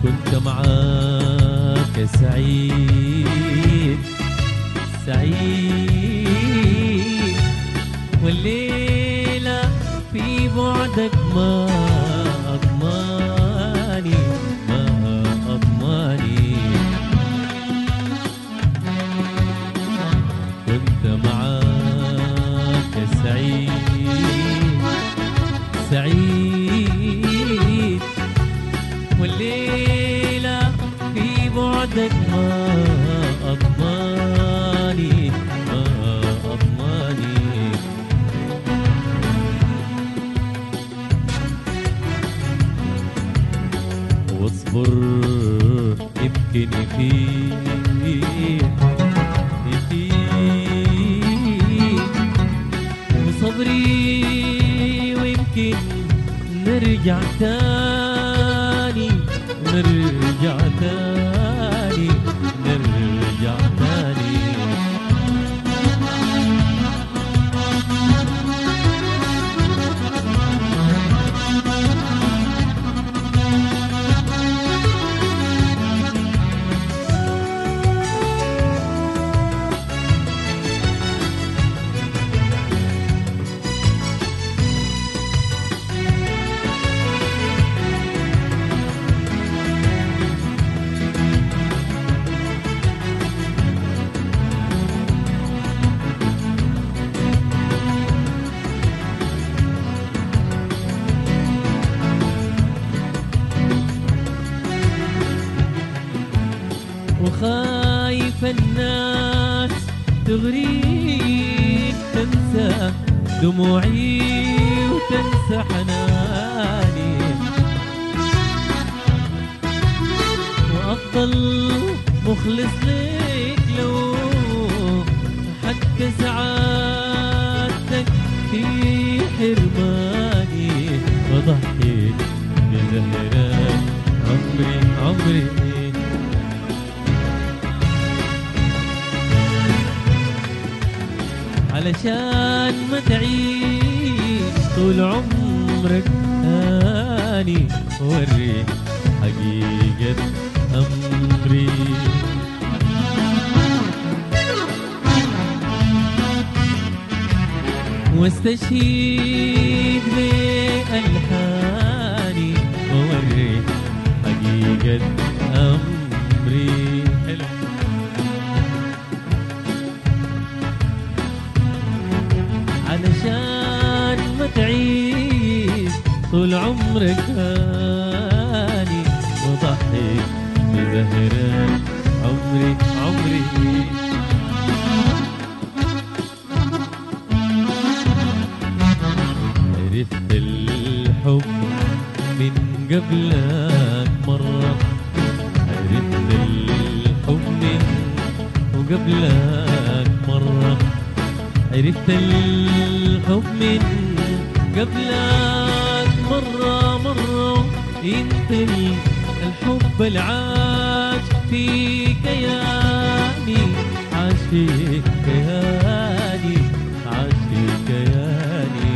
كنت معاك سعيد سعيد والليلة في بعدك ما أضماني ما أضماني كنت معاك سعيد سعيد والليلة في بعدك ما أضماني ما أضماني واصبر يمكن يفيد يفيد وصبري ويمكن نرجع تاني نرجع تاني نرجع تاني وخايف الناس تغريك تنسى دموعي وتنسى حناني وأفضل مخلص ليك لو حتى سعادتك في حرماني وضحيت بزهران عمري عمري علشان ما تعيش طول عمرك هاني وري حقيقة أمري واستشهد بألحاني ووري حقيقة أمري حلو علشان ما تعيش طول عمرك هاني وضحي بزهران عمري عمري عرفت الحب من قبلك مرة عرفت الحب من وقبلك مرة عرفت الحب من قبلك مرة مرة انت ال- الحب العاش في كياني عاش في كياني عاش في كياني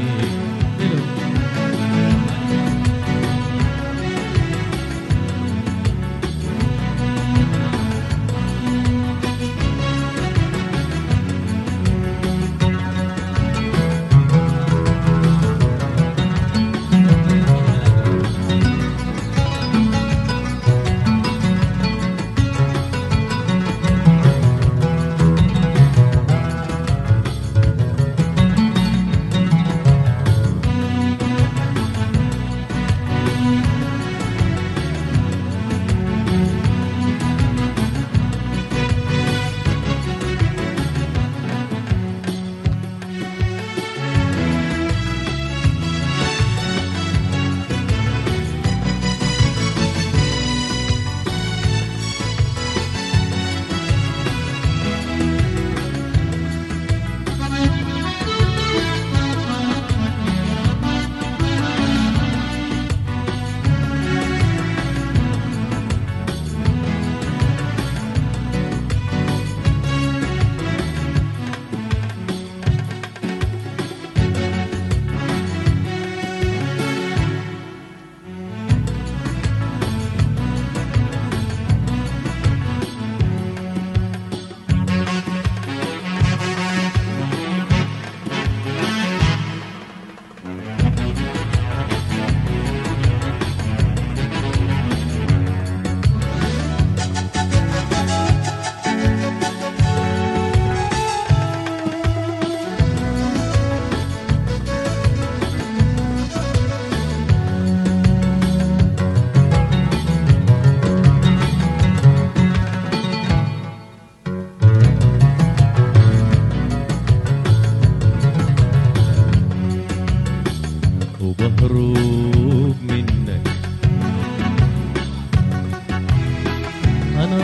أنا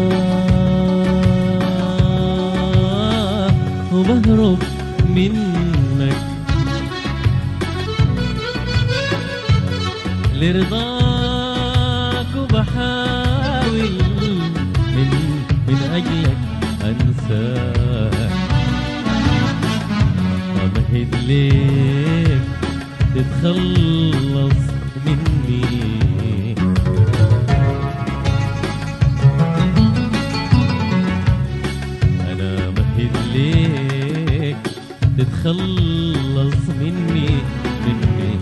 آه وبهرب منك لرضاك وبحاول من من أجلك أنساك أمهد ليك تتخلص مني أنا مهد ليك تتخلص مني مني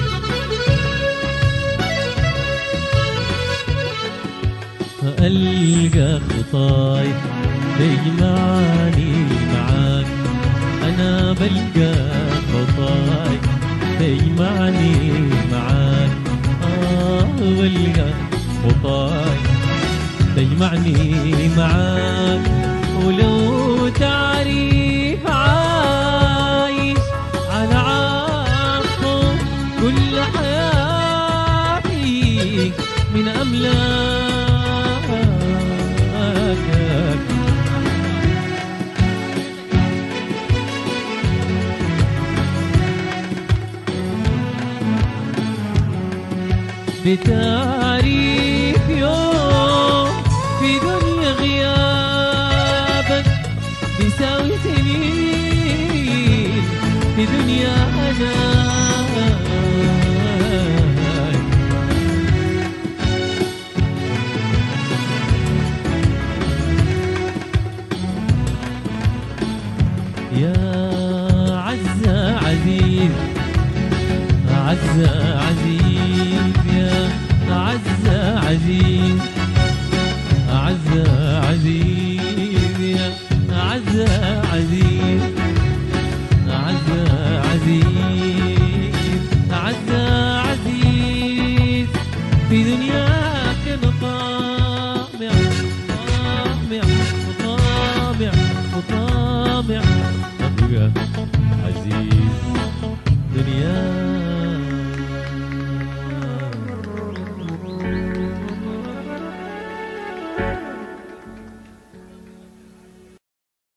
ألقى خطاي تجمعني معاك أنا بلقى خطاي تجمعني معاك آه بلقى خطاي تجمعني معاك ولو تعريف عايش على عاصف كل حياتي من أملاكك بتعريف يوم في دنيا غيابك بيساوي سنين في دنيا أنا يا عزة عزيز عزة عزيز يا عزة عزيز عزة عزيز يا عزة عزيز عزة عزيز عزة عزيز في دنياك أنا طامع طامع وطامع وطامع أبقى عزيز دنياك